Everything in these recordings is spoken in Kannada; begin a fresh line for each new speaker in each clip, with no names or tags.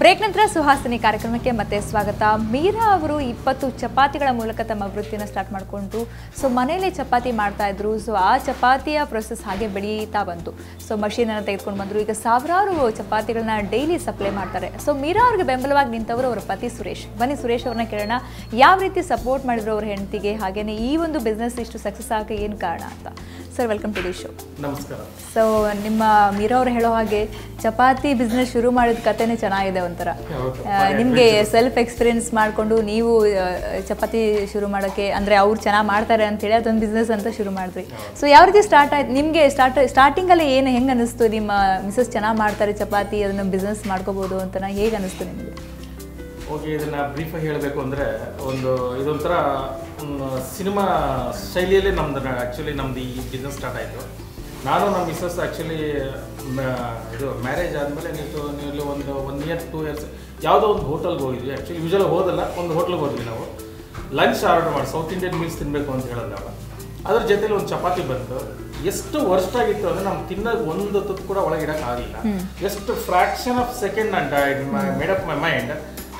ಬ್ರೇಕ್ ನಂತರ ಸುಹಾಸಿನಿ ಕಾರ್ಯಕ್ರಮಕ್ಕೆ ಮತ್ತೆ ಸ್ವಾಗತ ಮೀರಾ ಅವರು ಇಪ್ಪತ್ತು ಚಪಾತಿಗಳ ಮೂಲಕ ತಮ್ಮ ವೃತ್ತಿನ ಸ್ಟಾರ್ಟ್ ಮಾಡಿಕೊಂಡು ಸೊ ಮನೆಯಲ್ಲೇ ಚಪಾತಿ ಮಾಡ್ತಾ ಇದ್ರು ಸೊ ಆ ಚಪಾತಿಯ ಪ್ರೊಸೆಸ್ ಹಾಗೆ ಬೆಳೀತಾ ಬಂತು ಸೊ ಮಷೀನನ್ನು ತೆಗೆದುಕೊಂಡು ಬಂದರು ಈಗ ಸಾವಿರಾರು ಚಪಾತಿಗಳನ್ನ ಡೈಲಿ ಸಪ್ಲೈ ಮಾಡ್ತಾರೆ ಸೊ ಮೀರಾ ಅವ್ರಿಗೆ ಬೆಂಬಲವಾಗಿ ನಿಂತವರು ಅವರ ಪತಿ ಸುರೇಶ್ ಬನ್ನಿ ಸುರೇಶ್ ಅವ್ರನ್ನ ಕೇಳೋಣ ಯಾವ ರೀತಿ ಸಪೋರ್ಟ್ ಮಾಡಿದ್ರು ಅವ್ರ ಹೆಂಡತಿಗೆ ಹಾಗೇನೆ ಈ ಒಂದು ಬಿಸ್ನೆಸ್ ಇಷ್ಟು ಸಕ್ಸಸ್ ಆಗಕ್ಕೆ ಏನು ಕಾರಣ ಅಂತ sir welcome to the show
ನಮಸ್ಕಾರ
ಸೊ ನಿಮ್ಮ ಮೀರಾ ಅವ್ರು ಹೇಳೋ ಹಾಗೆ ಚಪಾತಿ ಬಿಸ್ನೆಸ್ ಶುರು ಮಾಡಿದ ಕಥೆನೇ ಚೆನ್ನಾಗಿದೆ ಒಂಥರ
ಹೌದು.
ಆ, ನಿಮ್ಗೆ ಸೆಲ್ಫ್ ಎಕ್ಸ್ಪೀರಿಯನ್ಸ್ ಮಾಡಿಕೊಂಡು ನೀವು ಆ, ಚಪಾತಿ ಶುರು ಮಾಡೋಕ್ಕೆ ಅಂದ್ರೆ ಅವ್ರು ಚೆನ್ನಾಗಿ ಮಾಡ್ತಾರೆ ಅಂತ ಹೇಳಿ ಅದೊಂದು ಬಿಸ್ನೆಸ್ ಅಂತ ಶುರು ಮಾಡಿದ್ರಿ ಸೊ ಯಾವ ರೀತಿ ಸ್ಟಾರ್ಟ್ ಆಯ್ತು ನಿಮಗೆ ಸ್ಟಾರ್ಟ್ ಸ್ಟಾರ್ಟಿಂಗಲ್ಲಿ ಏನು ಹೆಂಗೆ ಅನಿಸ್ತು ನಿಮ್ಮ ಮಿಸಸ್ ಚೆನ್ನಾಗಿ ಮಾಡ್ತಾರೆ ಚಪಾತಿ ಅದನ್ನು ಬಿಸ್ನೆಸ್ ಮಾಡ್ಕೋಬೋದು ಅಂತ ಹೇಗೆ ಅನಿಸ್ತು ನಿಮಗೆ
ಓಕೆ ಇದನ್ನ ಬ್ರೀಫಾಗಿ ಹೇಳಬೇಕು ಅಂದರೆ ಒಂದು ಇದೊಂಥರ ಸಿನಿಮಾ ಶೈಲಿಯಲ್ಲೇ ನಮ್ದು ಆ್ಯಕ್ಚುಲಿ ನಮ್ದು ಈ ಬಿಸ್ನೆಸ್ ಸ್ಟಾರ್ಟ್ ಆಯಿತು ನಾನು ನಮ್ಮ ಮಿಸ್ಸಸ್ ಆ್ಯಕ್ಚುಲಿ ಇದು ಮ್ಯಾರೇಜ್ ಆದಮೇಲೆ ನೀವು ನೀವು ಇಲ್ಲಿ ಒಂದು ಒನ್ ಇಯರ್ ಟೂ ಇಯರ್ಸ್ ಯಾವುದೋ ಒಂದು ಹೋಟೆಲ್ಗೆ ಹೋಗಿದ್ವಿ ಆ್ಯಕ್ಚುಲಿ ಯೂಶಲ್ ಹೋದಲ್ಲ ಒಂದು ಹೋಟ್ಲಿಗೆ ಹೋದ್ವಿ ನಾವು ಲಂಚ್ ಆರ್ಡರ್ ಮಾಡಿ ಸೌತ್ ಇಂಡಿಯನ್ ಮೀಲ್ಸ್ ತಿನ್ನಬೇಕು ಅಂತ ಹೇಳೋದು ನಾವು ಅದ್ರ ಜೊತೆಲಿ ಒಂದು ಚಪಾತಿ ಬಂತು ಎಷ್ಟು ವರ್ಸ್ಟ್ ಆಗಿತ್ತು ಅಂದ್ರೆ ನಮ್ಗೆ ತಿನ್ನೋದು ಒಂದು ತುತ್ತು ಕೂಡ ಒಳಗೆ ಇಡಕ್ ಆಗಲಿಲ್ಲ ಎಷ್ಟು fraction of second and made up my mind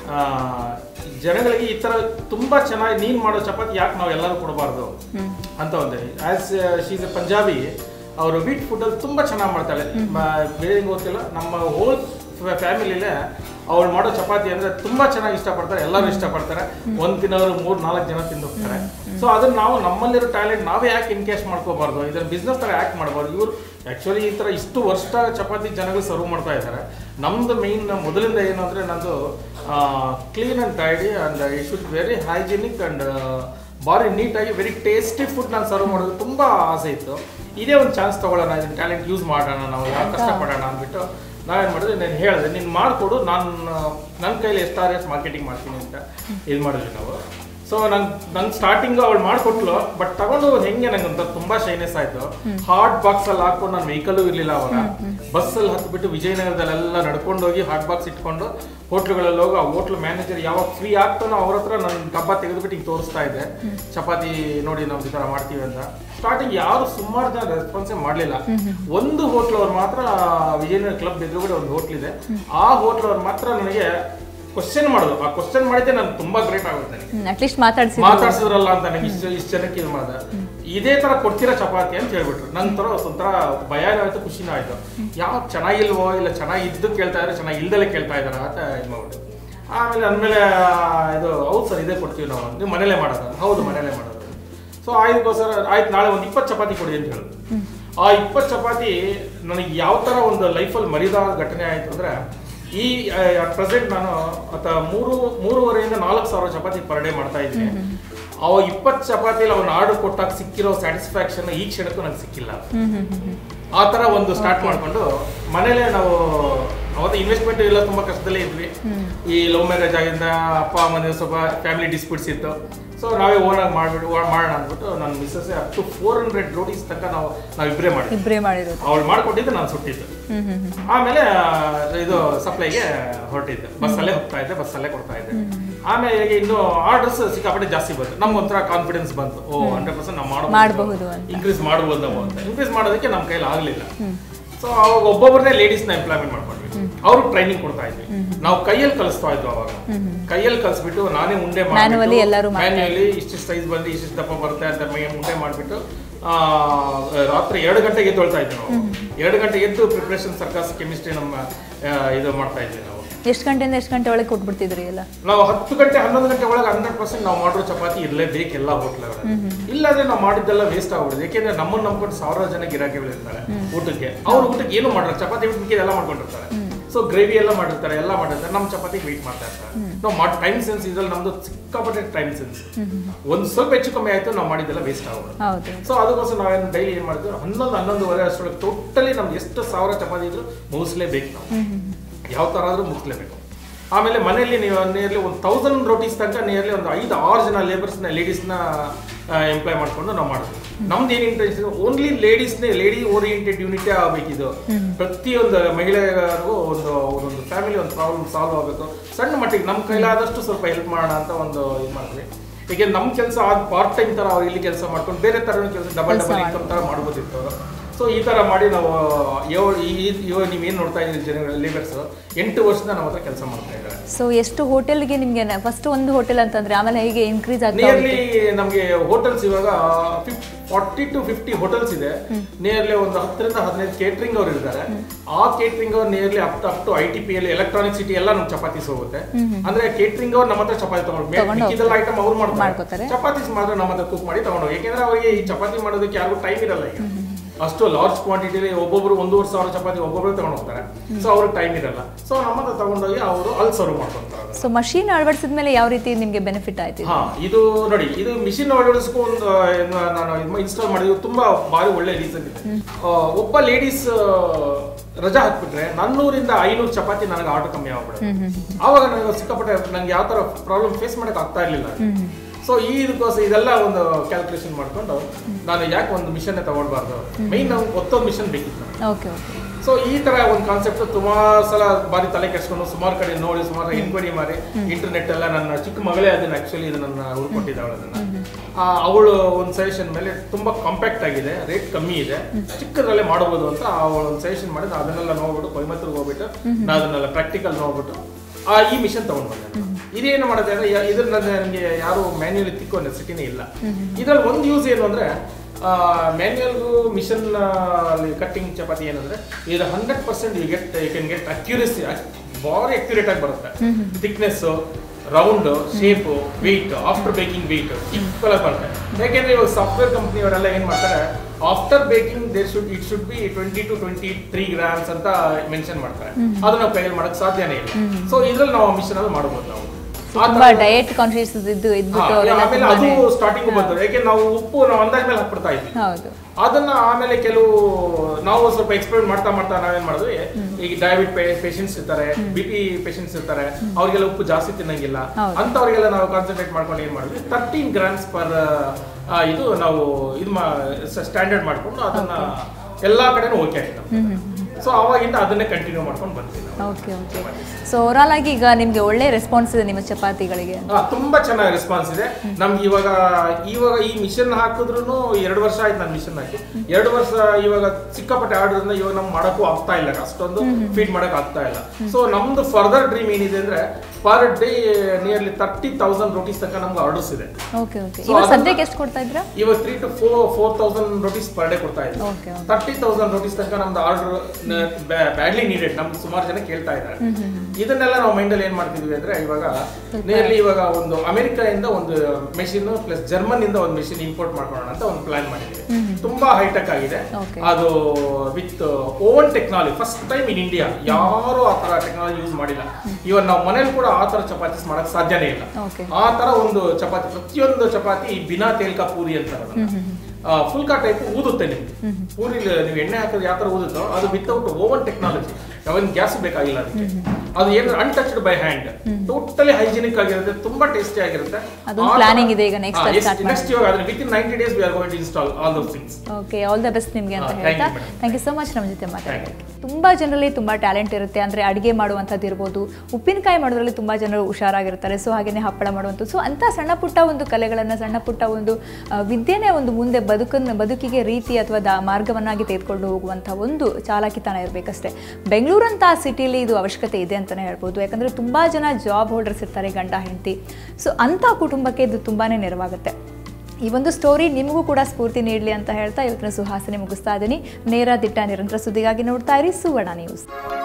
ಜನಗಳಿಗೆ ಈ ತರ ತುಂಬಾ ಚೆನ್ನಾಗಿ ನೀನ್ ಮಾಡೋ ಚಪಾತಿ ಯಾಕೆ ನಾವು ಎಲ್ಲರೂ ಕೊಡಬಾರ್ದು ಅಂತ ಒಂದು ಆಸ್ ಶೀಸ್ ಎ ಪಂಜಾಬಿ ಅವರು ವೀಟ್ ಫುಡ್ ಅಲ್ಲಿ ತುಂಬಾ ಚೆನ್ನಾಗಿ ಮಾಡ್ತಾಳೆ ಮ- ಬೇರೆ ಹೆಂಗ್ ಗೊತ್ತಿಲ್ಲ ನಮ್ಮ ಹೋಲ್ ಫ್ಯಾಮಿಲಿಲೇ ಅವಳು ಮಾಡೋ ಚಪಾತಿ ಅಂದ್ರೆ ತುಂಬಾ ಚೆನ್ನಾಗಿ ಇಷ್ಟಪಡ್ತಾರೆ ಎಲ್ಲರೂ ಇಷ್ಟಪಡ್ತಾರೆ ಒಂದ್ ತಿನ್ನೋರು ಮೂರ್ ನಾಲ್ಕು ಜನ ತಿಂದು ಹೋಗ್ತಾರೆ ಸೊ ಅದನ್ನ ನಾವು ನಮ್ಮಲ್ಲಿರೋ ಟ್ಯಾಲೆಂಟ್ ನಾವೇ ಯಾಕೆ ಇನ್ಕೇಸ್ ಮಾಡ್ಕೋಬಾರ್ದು ಇದನ್ನ ಬಿಸ್ನೆಸ್ ತರ ಯಾಕೆ ಮಾಡಬಾರ್ದು ಇವ್ರು ಆಕ್ಚುಲಿ ಈ ತರ ಇಷ್ಟು ವರ್ಷ ಚಪಾತಿ ಜನಗಳು ಸರ್ವ್ ಮಾಡ್ತಾ ಇದ್ದಾರೆ ನಮ್ದು ಮೇನ್ ಮೊದಲಿಂದ ಏನು ಅಂದ್ರೆ ನಂದು clean and tidy and it should very hygienic and ಭಾರಿ ನೀಟಾಗಿ ವೆರಿ ಟೇಸ್ಟಿ ಫುಡ್ ನಾನು ಸರ್ವ್ ಮಾಡೋದು ತುಂಬಾ ಆಸೆ ಇತ್ತು ಇದೇ ಒಂದು ಚಾನ್ಸ್ ತಗೊಳ್ಳೋಣ ಇದನ್ನ ಟ್ಯಾಲೆಂಟ್ ಯೂಸ್ ಮಾಡೋಣ ನಾವು ಯಾಕೆ ಕಷ್ಟಪಡೋಣ ಅಂದ್ಬಿಟ್ಟು ನಾವೇನು ಮಾಡಿದ್ರೆ ನಾನು ಹೇಳಿದೆ ನೀನು ಮಾಡಿಕೊಡು ನಾನು ನನ್ನ ಕೈಲಿ ಎಷ್ಟಾದ್ರೆ ಎಷ್ಟು ಮಾರ್ಕೆಟಿಂಗ್ ಮಾಡ್ತೀನಿ ಅಂತ ಇದು ಮಾಡಿದ್ವಿ ನಾವು ಸೊ ನಂಗೆ ನಂಗೆ ಸ್ಟಾರ್ಟಿಂಗ್ ಅವಳು ಮಾಡಿಕೊಟ್ಲು ಬಟ್ ತಗೊಂಡು ಹೋಗೋದು ಹೆಂಗೆ ನಂಗೆ ಅಂತ ತುಂಬಾ ಶೈನೆಸ್ ಆಯ್ತು ಹಾಟ್ ಬಾಕ್ಸ್ ಅಲ್ಲಿ ಹಾಕೊಂಡು ನನ್ನ ವೆಹಿಕಲ್ ಇರಲಿಲ್ಲ ಅವಾಗ ಬಸ್ಸಲ್ಲಿ ಹತ್ಬಿಟ್ಟು ವಿಜಯನಗರದಲ್ಲೆಲ್ಲ ನಡ್ಕೊಂಡು ಹೋಗಿ ಹಾಟ್ ಬಾಕ್ಸ್ ಇಟ್ಕೊಂಡು ಹೋಟ್ಲುಗಳಲ್ಲಿ ಹೋಗಿ ಆ ಹೋಟ್ಲ್ ಮ್ಯಾನೇಜರ್ ಯಾವಾಗ ಫ್ರೀ ಆಗ್ತಾನೋ ಅವ್ರ ಹತ್ರ ನನ್ನ ಡಬ್ಬ ತೆಗೆದುಬಿಟ್ಟು ಹಿಂಗೆ ತೋರಿಸ್ತಾ ಇದ್ದೆ ಚಪಾತಿ ನೋಡಿ ನಾವು ಈ ಥರ ಮಾಡ್ತೀವಿ ಅಂತ ಸ್ಟಾರ್ಟಿಂಗ್ ಯಾರು ಸುಮಾರು ಜನ ರೆಸ್ಪಾನ್ಸೇ ಮಾಡಲಿಲ್ಲ ಒಂದು ಹೋಟ್ಲ್ ಅವ್ರು ಮಾತ್ರ ವಿಜಯನಗರ ಕ್ಲಬ್ ಎದುರುಗಡೆ ಒಂದು ಹೋಟ್ಲ್ ಇದೆ ಆ ಹೋಟ್ಲ್ ಅವ್ರು ಮಾತ್ರ ನನಗೆ ಕ್ವಶನ್ ಮಾಡೋದು ಆ ಕ್ವಶನ್ ಮಾಡಿದ್ದೆ ನನ್ಗೆ ತುಂಬಾ ಗ್ರೇಟ್ ಆಗುತ್ತೆ ನನಗೆ
ಅಟ್ಲೀಸ್ಟ್ ಮಾತಾಡ್ಸಿ
ಮಾತಾಡ್ಸಿದ್ರಲ್ಲ ಅಂತ ನನಗೆ ಇಷ್ಟು ಇಷ್ಟು ಜನಕ್ಕೆ ಇದು ಮಾಡಿದೆ ಇದೇ ತರ ಕೊಡ್ತೀರಾ ಚಪಾತಿ ಅಂತ ಹೇಳ್ಬಿಟ್ರು ನಂತರ ಒಂಥರ ಭಯನೂ ಆಯ್ತು ಖುಷಿನೂ ಆಯ್ತು ಯಾವ ಚೆನ್ನಾಗಿಲ್ವೋ ಇಲ್ಲ ಚೆನ್ನಾಗಿದ್ದು ಕೇಳ್ತಾ ಇದ್ರೆ ಚೆನ್ನಾಗಿ ಇಲ್ದಲೇ ಕೇಳ್ತಾ ಇದಾರ ಅಂತ ಇದು ಮಾಡ್ಬಿಟ್ಟು ಆಮೇಲೆ ಅಂದಮೇಲೆ ಇದು ಹೌದು ಸರ್ ಇದೇ ಕೊಡ್ತೀವಿ ನಾವು ನೀವು ಮನೇಲೇ ಮಾಡೋದು ಹೌದು ಮನೇಲೇ ಮಾಡೋದು ಸೊ ಆಯ್ತುಗೋಸ್ಕರ ಆಯ್ತು ನಾಳೆ ಒಂದು ಇಪ್ಪತ್ತು ಚಪಾತಿ ಕೊಡಿ ಅಂತ ಹೇಳಿದ್ರು ಆ ಇಪ್ಪತ್ತು ಚಪಾತಿ ನನಗೆ ಯಾವ ಥರ ಒಂದು ಲೈಫಲ್ಲಿ ಮರಿದಾದ ಘಟನೆ ಆಯಿತು ಅಂದರೆ ಈ ಪ್ರೆಸೆಂಟ್ ನಾನು ಅತ್ತ ಮೂರು ಮೂರುವರೆಯಿಂದ ನಾಲ್ಕು ಸಾವಿರ ಚಪಾತಿ ಪರ್ ಡೇ ಮಾಡ್ತಾ ಇದ್ದೀನಿ ಅವಾಗ ಇಪ್ಪತ್ತು ಚಪಾತಿಲಿ ಅವ್ನು ಆರ್ಡರ್ ಕೊಟ್ಟಾಗ ಸಿಕ್ಕಿರೋ ಸ್ಯಾಟಿಸ್ಫ್ಯಾಕ್ಷನ್ ಈ ಕ್ಷಣಕ್ಕೂ ನನಗೆ ಸಿಕ್ಕಿಲ್ಲ ಆ ಥರ ಒಂದು ಸ್ಟಾರ್ಟ್ ಮಾಡ್ಕೊಂಡು ಮನೇಲೆ ನಾವು ಅವತ್ತು ಇನ್ವೆಸ್ಟ್ಮೆಂಟ್ ಎಲ್ಲ ತುಂಬಾ ಕಷ್ಟದಲ್ಲೇ ಇದ್ವಿ ಈ ಲವ್ ಮ್ಯಾರೇಜ್ ಆಗಿಂದ ಅಪ್ಪ ಅಮ್ಮನ ಸ್ವಲ್ಪ ಫ್ಯಾಮಿಲಿ ಡಿಸ್ಪ್ಯೂಟ್ಸ್ ಇತ್ತು ಸೊ ನಾವೇ ಓನಾಗಿ ಮಾಡ್ಬಿಟ್ಟು ಮಾಡೋಣ ಅಂದ್ಬಿಟ್ಟು ನನ್ನ missus up to four hundred rotis ತನಕ ನಾವು ನಾವಿಬ್ಬರೇ ಮಾಡಿದ್ವಿ
ಇಬ್ಬರೇ ಮಾಡಿರೋದು
ಅವಳು ಮಾಡ್ಕೊಟ್ಟಿದ್ದು ನಾನು ಸುಟ್ಟಿದ್ದು
ಹ್ಮ್ ಹ್ಮ್ ಹ್ಮ್
ಆಮೇಲೆ ಆ, ಇದು ಸಪ್ಲೈಗೆ ಹೊರಟಿದ್ದೆ ಬಸ್ಸಲ್ಲೇ ಹೋಗ್ತಾ ಇದ್ದೆ ಬಸ್ಸಲ್ಲೇ ಕೊಡ್ತಾ ಇದ್ದೆ ಆಮೇಲೆ ಈಗ ಇನ್ನು ಆರ್ಡರ್ಸ್ ಸಿಕ್ಕಾಪಟ್ಟೆ ಜಾಸ್ತಿ ಬಂತು ನಮ್ಗೆ ಒಂಥರ ಕಾನ್ಫಿಡೆನ್ಸ್ ಬಂತು ಓ ಹಂಡ್ರೆಡ್ ಪರ್ಸೆಂಟ್ ನಾವು
ಮಾಡ್ಬಹುದು ಅಂತ.
ಇನ್ಕ್ರೀಸ್ ಮಾಡ್ಬೋದು ನಾವು ಅಂತ ಇನ್ಕ್ರೀಸ್ ಮಾಡೋದಕ್ಕೆ ನಮ್ಮ ಕೈಲಿ ಆಗಲಿಲ್ಲ ಸೊ ಅವಾಗ ಒಬ್ಬೊಬ್ಬರನ್ನೇ ಲೇಡೀಸ್ನ ಎಂಪ್ಲಾಯ್ಮೆಂಟ್ ಮಾಡ್ಕೊಂಡ್ವಿ ಅವ್ರು ಟ್ರೈನಿಂಗ್ ಕೊಡ್ತಾ ಇದ್ವಿ ನಾವು ಕೈಯಲ್ಲಿ ಕಲಿಸ್ತಾ ಇದ್ವಿ ಅವಾಗ ಕೈಯಲ್ಲಿ ಕಲಿಸ್ಬಿಟ್ಟು ನಾನೇ ಉಂಡೆ
Manually ಎಲ್ಲರೂ ಮಾಡ್ತಾ
ಮ್ಯಾನ್ಯುವಲಿ ಇಷ್ಟಿಷ್ಟು ಸೈಜ್ ಬಂದು ಇಷ್ಟಿಷ್ಟು ದಪ್ಪ ಬರುತ್ತೆ ಅಂತ ಮೈ- ಉಂಡೆ ಮಾಡಿಬಿಟ್ಟು ರಾತ್ರಿ ಎರಡು ಗಂಟೆಗೆ ಎದ್ದು ಹೊಳ್ತಾ ಇದ್ವಿ ನಾವು ಎರಡು ಗಂಟೆಗೆ ಎದ್ದು ಪ್ರಿಪ್ರೇಷನ್ ಸರ್ಕಾಸ್ ಕೆಮಿಸ್ಟ್ರಿ ನಮ್ಮ ಆ, ಇದು ಮಾಡ್ತಾ ಇದ್ವಿ ನಾವು
ಎಷ್ಟು ಗಂಟೆಯಿಂದ ಎಷ್ಟು ಗಂಟೆ ಒಳಗೆ ಕೊಟ್ಬಿಡ್ತಿದ್ರಿ ಎಲ್ಲ
ನಾವು ಹತ್ತು ಗಂಟೆ ಹನ್ನೊಂದು ಗಂಟೆ ಒಳಗೆ ಹಂಡ್ರೆಡ್ ಪರ್ಸೆಂಟ್ ನಾವು ಮಾಡಿರೋ ಚಪಾತಿ ಇರಲೇಬೇಕು ಎಲ್ಲ ಹೋಟ್ಲಗಳಲ್ಲಿ ಇಲ್ಲಾಂದ್ರೆ ನಾವು ಮಾಡಿದ್ದೆಲ್ಲ ವೇಸ್ಟ್ ಆಗ್ಬಿಡುದು ಯಾಕೆಂದ್ರೆ ನಮ್ಮನ್ನ ನಂಬ್ಕೊಂಡು ಸಾವಿರಾರು ಜನ ಗಿರಾಕಿಗಳಿರ್ತಾರೆ ಊಟಕ್ಕೆ ಅವ್ರ ಊಟಕ್ಕೆ ಏನು ಮಾಡ್ತಾರೆ ಚಪಾತಿ ಬಿಟ್ಟು ಎಲ್ಲ ಮಾಡ್ಕೊಂಡಿರ್ತಾರೆ ಸೊ ಗ್ರೇವಿ ಎಲ್ಲ ಮಾಡಿರ್ತಾರೆ ಎಲ್ಲ ಮಾಡಿರ್ತಾರೆ ನಮ್ಮ ಚಪಾತಿ ವೆಯ್ಟ್ ಮಾಡ್ತಾ ಇರ್ತಾರೆ ನಾವು ಮಾಡಿ ಟೈಮ್ ಸೆನ್ಸ್ ಇದ್ರಲ್ಲಿ ನಮ್ದು ಸಿಕ್ಕಾಪಟ್ಟೆ ಟೈಮ್ ಸೆನ್ಸ್ ಒಂದು ಸ್ವಲ್ಪ ಹೆಚ್ಚು ಕಮ್ಮಿ ಆಯ್ತು ನಾವು ಮಾಡಿದ್ದೆಲ್ಲ ವೇಸ್ಟ್ ಆಗ್ಬಿಡುದು
ಹೌದು
ಸೊ ಅದಕ್ಕೋಸ್ಕರ ನಾವೇನು ಡೈಲಿ ಏನು ಮಾಡಿದ್ವಿ ಹನ್ನೊಂದು ಹನ್ನೊಂದುವರೆ ಅಷ್ಟರೊಳಗೆ ಟೋಟಲಿ ನಮ್ದು ಎಷ್ಟು ಸಾವಿರ ಚಪಾತಿ ಇದ್ರು ಮುಗಿಸ್ಲೇಬೇಕು ನಾವು ಯಾವ ಥರ ಆದರೂ ಮುಗಿಸ್ಲೇಬೇಕು ಆಮೇಲೆ ಮನೆಯಲ್ಲಿ ನೀವು ನಿಯರ್ಲಿ ಒಂದು ತೌಸಂಡ್ ರೋಟೀಸ್ ತನಕ ನಿಯರ್ಲಿ ಒಂದು ಐದು ಆರು ಜನ ಲೇಬರ್ಸ್ನ ಲೇಡೀಸ್ನ ಎಂಪ್ಲಾಯ್ ಮಾಡ್ಕೊಂಡು ನಾವು ಮಾಡಿದ್ವಿ ನಮ್ದು ಏನು ಇಂಟ್ರೆಸ್ಟ್ ಓನ್ಲಿ ಲೇಡೀಸ್ನೇ ಲೇಡಿ ಓರಿಯೆಂಟೆಡ್ ಯೂನಿಟೇ ಆಗಬೇಕಿದು ಪ್ರತಿಯೊಂದು ಮಹಿಳೆಯರಿಗೂ ಒಂದು ಒಂದು ಫ್ಯಾಮಿಲಿ ಒಂದು ಪ್ರಾಬ್ಲಮ್ ಸಾಲ್ವ್ ಆಗಬೇಕು ಸಣ್ಣ ಮಟ್ಟಿಗೆ ನಮ್ಮ ಕೈಲಾದಷ್ಟು ಸ್ವಲ್ಪ ಹೆಲ್ಪ್ ಮಾಡೋಣ ಅಂತ ಒಂದು ಇದು ಮಾಡಿದ್ವಿ ಈಗ ನಮ್ಮ ಕೆಲಸ ಆದ ಪಾರ್ಟ್ ಟೈಮ್ ತರ ಅವ್ರು ಇಲ್ಲಿ ಕೆಲಸ ಮಾಡ್ಕೊಂಡು ಬೇರೆ ತರ ಕೆಲಸ ಡಬಲ್ ಡಬಲ್ ಇನ್ಕಮ್ ತರ ಮಾಡ್ಬೋದಿತ್ತು ಅವರು ಸೊ ಈ ತರ ಮಾಡಿ ನಾವು ಏಳು ಈ- ಇವಾಗ ನೀವೇನು ನೋಡ್ತಾ ಇದ್ದೀರಿ ಜನ ಲೇಬರ್ಸ್ ಎಂಟು ವರ್ಷದಿಂದ ನಮ್ಮ ಹತ್ರ ಕೆಲಸ ಮಾಡ್ತಾ ಇದ್ದಾರೆ
ಸೊ ಎಷ್ಟು ಹೋಟೆಲ್ಗೆ ನಿಮಗೆ ಫಸ್ಟ್ ಒಂದು ಹೋಟೆಲ್ ಅಂತಂದ್ರೆ ಆಮೇಲೆ ಹೇಗೆ ಇನ್ಕ್ರೀಸ್ ಆಗ್ತಾ
ನಿಯರ್ಲಿ ನಮಗೆ ಹೋಟೆಲ್ಸ್ ಇವಾಗ ಫಾರ್ಟಿ ಟು ಫಿಫ್ಟಿ ಹೋಟೆಲ್ಸ್ ಇದೆ ನಿಯರ್ಲಿ ಒಂದು ಹತ್ತರಿಂದ ಹದಿನೈದು ಕೇಟ್ರಿಂಗ್ ಅವ್ರು ಇರ್ತಾರೆ ಆ ಕೇಟ್ರಿಂಗ್ ಅವ್ರು nearly up to up to I T P L Electronic City ಎಲ್ಲ ನಮ್ ಚಪಾತೀಸ್ ಹೋಗುತ್ತೆ ಅಂದ್ರೆ ಕೇಟ್ರಿಂಗ್ ಅವ್ರು ನಮ್ಮ ಹತ್ರ ಚಪಾತಿ
ತಗೊಂಡು
ತಗೊಂಡು ಮಿಕ್ಕಿದೆಲ್ಲ ಐಟಮ್ ಅವ್ರು
ಮಾಡ್ಕೊತಾರೆ.
ಮಾಡ್ತಾರೆ ಚಪಾತೀಸ್ ಮಾತ್ರ ನಮ್ಮ ಹತ್ರ ಕುಕ್ ಮಾಡಿ ತಗೊಂಡು ಹೋಗಿ ಯಾಕೆಂದ್ರೆ ಅವರಿಗೆ ಈ ಚಪಾತಿ ಮಾಡೋದಕ್ಕೆ ಯಾರಿಗೂ ಟೈಮ್ ಇರಲ್ಲ ಈಗ ಅಷ್ಟು ಲಾರ್ಜ್ ಕ್ವಾಂಟಿಟಿಲಿ ಒಬ್ಬೊಬ್ರು ಒಂದೂವರೆ ಸಾವಿರ ಚಪಾತಿ ಒಬ್ಬೊಬ್ರು ತಗೊಂಡು ಹೋಗ್ತಾರೆ ಸೊ ಅವ್ರಿಗೆ ಟೈಮ್ ಇರಲ್ಲ ಸೊ ನಮ್ಮ ಹತ್ರ ತಗೊಂಡೋಗಿ ಅವರು ಅಲ್ಲಿ ಸರ್ವ್ ಮಾಡ್ಕೊಂತಾರೆ ಅದನ್ನ.
ಸೊ ಮಷೀನ್ ಅಳವಡಿಸಿದ ಮೇಲೆ ಯಾವ ರೀತಿ ನಿಮಗೆ ಬೆನಿಫಿಟ್ ಆಯ್ತು ಇದು?
ಹಾ ಇದು ನೋಡಿ ಇದು ಮಿಷಿನ್ ಅಳವಡಿಸ್ಕೊ ಒಂದು ಏನು ನಾನು ಇನ್ಸ್ಟಾಲ್ ಮಾಡಿದ್ದು ತುಂಬಾ ಭಾರಿ ಒಳ್ಳೆ ರೀಸನ್ ಇದೆ ಆ, ಒಬ್ಬ ಲೇಡೀಸ್ ರಜಾ ಹಾಕ್ಬಿಟ್ರೆ ನಾನ್ನೂರಿಂದ ಐನೂರು ಚಪಾತಿ ನನಗೆ ಆರ್ಡರ್ ಕಮ್ಮಿ ಆಗ್ಬಿಡುತ್ತೆ ಆವಾಗ ನನಗೆ ಸಿಕ್ಕಾಪಟ್ಟೆ ನಂಗೆ ಯಾವ ತರ ಪ್ರಾಬ್ಲಮ್ ಫೇಸ್ ಮಾಡಕ್ ಆಗ್ತಾ ಇರ್ಲಿಲ್ಲ ಸೊ ಈ ಇದಕ್ಕೋಸ್ಕರ ಇದೆಲ್ಲ ಒಂದು ಕ್ಯಾಲ್ಕುಲೇಷನ್ ಮಾಡ್ಕೊಂಡು ನಾನು ಯಾಕೆ ಒಂದು ಮಿಷನ್ ತಗೊಳ್ಬಾರ್ದು ಮೈನ್ ನಮ್ಗೆ ಗೊತ್ತೊಂದು ಮಿಷನ್ ಬೇಕಿತ್ತು ನನಗೆ.
ಓಕೆ ಓಕೆ
ಸೊ ಈ ತರ ಒಂದು ಕಾನ್ಸೆಪ್ಟ್ ಸುಮಾರು ಸಲ ಬಾರಿ ತಲೆ ಕೆಡ್ಸ್ಕೊಂಡು ಸುಮಾರು ಕಡೆ ನೋಡಿ ಸುಮಾರು ಎನ್ಕ್ವೈರಿ ಮಾಡಿ ಇಂಟರ್ನೆಟ್ ಎಲ್ಲ ನನ್ನ ಚಿಕ್ಕ ಮಗಳೇ ಅದನ್ನ ಆಕ್ಚುಲಿ ಇದು ನನ್ನ ಹುಡ್ಕೊಟ್ಟಿದ್ದಾಳೆ ಅದನ್ನ ಅವಳು ಒಂದು ಸಜೆಷನ್ ಮೇಲೆ ತುಂಬಾ ಕಾಂಪ್ಯಾಕ್ಟ್ ಆಗಿದೆ ರೇಟ್ ಕಮ್ಮಿ ಇದೆ ಚಿಕ್ಕದ್ರಲ್ಲೇ ಮಾಡಬಹುದು ಅಂತ ಅವಳು ಒಂದು ಸಜೆಷನ್ ಮಾಡಿದ್ದು ಅದನ್ನೆಲ್ಲ ನೋಡ್ಬಿಟ್ಟು ಕೊಯಮತ್ತೂರ್ಗೆ ಹೋಗ್ಬಿಟ್ಟು ನಾನು ಅದನ್ನೆಲ್ಲ ಪ್ರಾಕ್ಟಿಕಲ್ ನೋಡ್ಬಿಟ್ಟು ಆ ಈ ಮಿಷನ್ ತಗೊಂಡ್ ಬಂದೆ ನಾನು. ಇದೇನು ಮಾಡುತ್ತೆ ಅಂದ್ರೆ ಯಾ- ಇದ್ರಲ್ಲಿ ನನಗೆ ಯಾರು ಮ್ಯಾನ್ಯುಯಲ್ ತಿಕ್ಕೋ ನೆಸಿಟಿನೇ ಇಲ್ಲ ಇದ್ರಲ್ಲಿ ಒಂದು ಯೂಸ್ ಏನು ಅಂದ್ರೆ ಮ್ಯಾನ್ಯಲ್ಗೂ ಮಿಷನ್ ಕಟ್ಟಿಂಗ್ ಚಪಾತಿ ಏನಂದ್ರೆ ಇದು hundred percent you get you can get accuracy ಭಾರಿ ಅಕ್ಯುರೇಟ್ ಆಗಿ ಬರುತ್ತೆ thickness round shape weight after baking weight equal ಆಗಿ ಬರುತ್ತೆ ಯಾಕೆಂದ್ರೆ ಇವಾಗ ಸಾಫ್ಟ್ವೇರ್ ಕಂಪ್ನಿಯವರೆಲ್ಲ ಏನ್ ಮಾಡ್ತಾರೆ after baking there should it should be twenty to twenty three grams ಅಂತ ಮೆನ್ಷನ್ ಮಾಡ್ತಾರೆ ಅದು ನಾವು ಕೈಯಲ್ಲಿ ಮಾಡಕ್ ಸಾಧ್ಯನೇ ಇಲ್ಲ ಸೊ ಇದ್ರಲ್ಲಿ ನಾವು ಮಿಷನ್ ಅಲ್ಲಿ ಮಾಡಬಹುದು ನಾವು ಆ
ತುಂಬಾ
ತರ-
ಡಯಟ್ ಕಾನ್ಶಿಯಸ್ ಇದ್ದು
ಹಾ,
ಇದ್ಬಿಟ್ಟು ಅವೆಲ್ಲ
ಆಮೇಲೆ ಅದು
ತುಂಬಾನೇ-
ಸ್ಟಾರ್ಟಿಂಗ್ ಬಂತು ಯಾಕೆ ನಾವು ಉಪ್ಪು ನಾವು ಅಂದಾಜ್ ಮೇಲೆ ಹಾಕ್ಬಿಡ್ತಾ ಇದ್ವಿ
ಹೌದು
ಅದನ್ನ ಆಮೇಲೆ ಕೆಲವು ನಾವು ಸ್ವಲ್ಪ ಎಕ್ಸ್ಪೆರಿಮೆಂಟ್ ಮಾಡ್ತಾ ಮಾಡ್ತಾ ನಾವೇನ್ ಮಾಡಿದ್ವಿ ಈಗ ಡಯಾಬಿಟ್ ಪೇಷಂಟ್ಸ್ ಇರ್ತಾರೆ ಬಿ ಪಿ ಪೇಷಂಟ್ಸ್ ಇರ್ತಾರೆ ಅವ್ರಿಗೆಲ್ಲ ಉಪ್ಪು ಜಾಸ್ತಿ ತಿನ್ನಂಗಿಲ್ಲ
ಹೌದು.
ಅಂತವ್ರಿಗೆಲ್ಲ ನಾವು ಕಾನ್ಸಂಟ್ರೇಟ್ ಮಾಡ್ಕೊಂಡು ಏನ್ ಮಾಡಿದ್ವಿ ತರ್ಟೀನ್ ಗ್ರಾಮ್ಸ್ ಪರ್ ಇದು ನಾವು ಇದು ಸ್ಟ್ಯಾಂಡರ್ಡ್ ಮಾಡ್ಕೊಂಡು ಅದನ್ನ ಎಲ್ಲಾ ಕಡೆನೂ ಓಕೆ ಆಯ್ತು ಸೊ ಅವಾಗಿಂದ ಅದನ್ನೇ ಕಂಟಿನ್ಯೂ ಮಾಡ್ಕೊಂಡು ಬಂದ್ವಿ ನಾವು
ಓಕೆ ಓಕೆ ಸೊ ಓವರಾಲ್ ಆಗಿ ಈಗ ನಿಮಗೆ ಒಳ್ಳೆ ರೆಸ್ಪಾನ್ಸ್ ಇದೆ ನಿಮ್ಮ ಚಪಾತಿಗಳಿಗೆ
ಆ, ತುಂಬಾ ಚೆನ್ನಾಗಿ ರೆಸ್ಪಾನ್ಸ್ ಇದೆ ನಮ್ಗೆ ಇವಾಗ ಇವಾಗ ಈ ಮಿಷನ್ ಹಾಕಿದ್ರು ಎರಡು ವರ್ಷ ಆಯ್ತು ನಾನು ಮಿಷನ್ ಹಾಕಿ ಎರಡು ವರ್ಷ ಇವಾಗ ಸಿಕ್ಕಾಪಟ್ಟೆ ಆರ್ಡರ್ ಇವಾಗ ನಮ್ಗೆ ಮಾಡಕ್ಕೂ ಆಗ್ತಾ ಇಲ್ಲ ಅಷ್ಟೊಂದು ಫೀಡ್ ಮಾಡಕ್ ಆಗ್ತಾ ಇಲ್ಲ ಸೊ ನಮ್ದು ಫರ್ದರ್ ಡ್ರೀಮ್ ಏನಿದೆ ಅಂದ್ರೆ per day nearly thirty thousand rotis ತನಕ ನಮ್ಗೆ ಆರ್ಡರ್ಸ್ ಇದೆ
ಓಕೆ ಓಕೆ
So
ಇವಾಗ
ಅದನ್ನ-
ಸದ್ಯಕ್ಕೆ ಎಷ್ಟು ಕೊಡ್ತಾ ಇದ್ದೀರಾ
ಇವಾಗ three to four four thousand rotis per day ಕೊಡ್ತಾ ಇದ್ದೀವಿ
okay okay
thirty thousand rotis ತನಕ ನಮ್ದು ಆರ್ಡರ್ ಬ್ಯಾಡ್ಲಿ ನೀಡೆಡ್ ನಮ್ಗೆ ಸುಮಾರು ಜನ ಕೇಳ್ತಾ ಇದ್ದಾರೆ ಇದನ್ನೆಲ್ಲ ನಾವು ಮೈಂಡಲ್ಲಿ ಏನ್ ಮಾಡ್ತಿದ್ವಿ ಅಂದ್ರೆ ಇವಾಗ ನಿಯರ್ಲಿ ಇವಾಗ ಒಂದು ಅಮೆರಿಕದಿಂದ ಒಂದು ಮೆಷಿನ್ ಪ್ಲಸ್ ಜರ್ಮನ್ ಇಂದ ಒಂದು ಮೆಷಿನ್ ಇಂಪೋರ್ಟ್ ಮಾಡ್ಕೊಳ್ಳೋಣ ಅಂತ ಒಂದು ಪ್ಲಾನ್ ಮಾಡಿದ್ವಿ ತುಂಬಾ ಹೈಟೆಕ್ ಆಗಿದೆ
Okay.
ಅದು with own technology first time in India ಯಾರು ಆ ತರ ಟೆಕ್ನಾಲಜಿ ಯೂಸ್ ಮಾಡಿಲ್ಲ ಇವನ್ ನಾವು ಮನೇಲಿ ಕೂಡ ಆ ತರ ಚಪಾತೀಸ್ ಮಾಡಕ್ ಸಾಧ್ಯನೇ ಇಲ್ಲ
ಓಕೆ
ಆ ತರ ಒಂದು ಚಪಾತಿ ಪ್ರತಿಯೊಂದು ಚಪಾತಿ ಬಿನಾ ತೇಲ್ಕಾ ಪೂರಿ ಅಂತಾರಲ್ಲ ಫುಲ್ಕಾ ಟೈಪ್ ಊದುತ್ತೆ ನಿಮ್ಗೆ ಪೂರಿ ನೀವು ಎಣ್ಣೆ ಹಾಕಿದ್ರೆ ಯಾವ ತರ ಊದುತ್ತೋ ಅದು ವಿತೌಟ್ ಓವನ್ ಟೆಕ್ನಾಲಜಿ ಯಾವನ್ ಗ್ಯಾಸ್ ಬೇಕಾಗಿಲ್ಲ ಅದಕ್ಕೆ ಅದು ಏನು untouched by hand totally hygienic ಆಗಿರುತ್ತೆ ತುಂಬಾ ಟೇಸ್ಟಿ ಆಗಿರುತ್ತೆ
ಅದೊಂದು planning ಇದೆ ಈಗ next ಅಲ್ಲಿ start
ನೆಕ್ಸ್ಟ್ ಇವಾಗ ಅದನ್ನ within ninety days we are going to install all those things
okay all the best ನಿಮಗೆ ಅಂತ
ಹಾ, thank
ಹೇಳ್ತಾ
you, madam.
Thank you so much ನಮ್ಮ ಜೊತೆ ಮಾತಾಡೋದಕ್ಕೆ ತುಂಬ ಜನರಲ್ಲಿ ತುಂಬ ಟ್ಯಾಲೆಂಟ್ ಇರುತ್ತೆ ಅಂದರೆ ಅಡುಗೆ ಮಾಡುವಂಥದ್ದು ಇರ್ಬೋದು ಉಪ್ಪಿನಕಾಯಿ ಮಾಡೋದ್ರಲ್ಲಿ ತುಂಬ ಜನರು ಹುಷಾರಾಗಿರ್ತಾರೆ ಸೊ ಹಾಗೆಯೇ ಹಪ್ಪಳ ಮಾಡುವಂಥದ್ದು ಸೊ ಅಂಥ ಸಣ್ಣ ಪುಟ್ಟ ಒಂದು ಕಲೆಗಳನ್ನು ಸಣ್ಣ ಪುಟ್ಟ ಒಂದು ಆ, ವಿದ್ಯೆನೇ ಒಂದು ಮುಂದೆ ಬದುಕನ್ನು ಬದುಕಿಗೆ ರೀತಿ ಅಥವಾ ದ ಮಾರ್ಗವನ್ನಾಗಿ ತೆಗೆದುಕೊಂಡು ಹೋಗುವಂಥ ಒಂದು ಚಾಲಾಕಿತನ ಇರಬೇಕಷ್ಟೇ ಬೆಂಗಳೂರಂಥ ಸಿಟಿಲಿ ಇದು ಅವಶ್ಯಕತೆ ಇದೆ ಅಂತಲೇ ಹೇಳ್ಬೋದು ಯಾಕಂದರೆ ತುಂಬ ಜನ ಜಾಬ್ ಹೋಲ್ಡರ್ಸ್ ಇರ್ತಾರೆ ಗಂಡ ಹೆಂಡತಿ ಸೊ ಅಂಥ ಕುಟುಂಬಕ್ಕೆ ಇದು ತುಂಬಾ ನೆರವಾಗುತ್ತೆ ಈ ಒಂದು ಸ್ಟೋರಿ ನಿಮಗೂ ಕೂಡ ಸ್ಫೂರ್ತಿ ನೀಡಲಿ ಅಂತ ಹೇಳ್ತಾ ಇವತ್ತಿನ ಸುಹಾಸನೆ ಮುಗಿಸ್ತಾ ಇದ್ದೀನಿ ನೇರ ದಿಟ್ಟ ನಿರಂತರ ಸುದ್ದಿಗಾಗಿ ನೋಡ್ತಾ ಇರಿ ಸುವರ್ಣ ನ್ಯೂಸ್